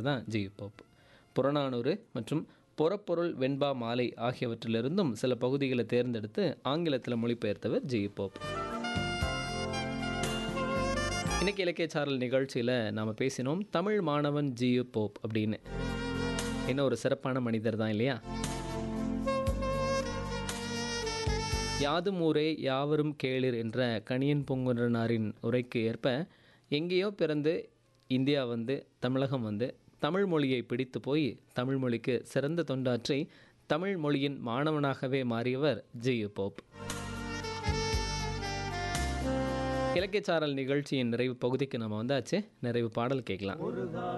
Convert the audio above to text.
எழுதினவர் தான் G Pope Purananuru மற்றும் புறப்பொருள் வெண்பா மாலை ஆகியவற்றிலிருந்தும் சில பகுதிகளை தேர்ந்தெடுத்து ஆங்கிலத்தில் மொழிபெயர்த்தவர் ஜி போப் இன்னைக்கு இலக்கிய சாரல் நிகழ்ச்சியில் நாம் பேசினோம் தமிழ் மாணவன் ஜி போப் அப்படின்னு என்ன ஒரு சிறப்பான மனிதர் தான் இல்லையா யாதும் ஊரே யாவரும் கேளிர் என்ற கணியன் பூங்குன்றனாரின் உரைக்கு ஏற்ப எங்கேயோ பிறந்து இந்தியா வந்து தமிழகம் வந்து தமிழ் மொழியை பிடித்து போய் தமிழ் மொழிக்கு சிறந்த தொண்டாற்றி தமிழ் மொழியின் மாணவனாகவே மாறியவர் ஜி போப் இலக்கியச்சாரல் நிகழ்ச்சியின் நிறைவு பகுதிக்கு நம்ம வந்தாச்சு நிறைவு பாடல் கேட்கலாம்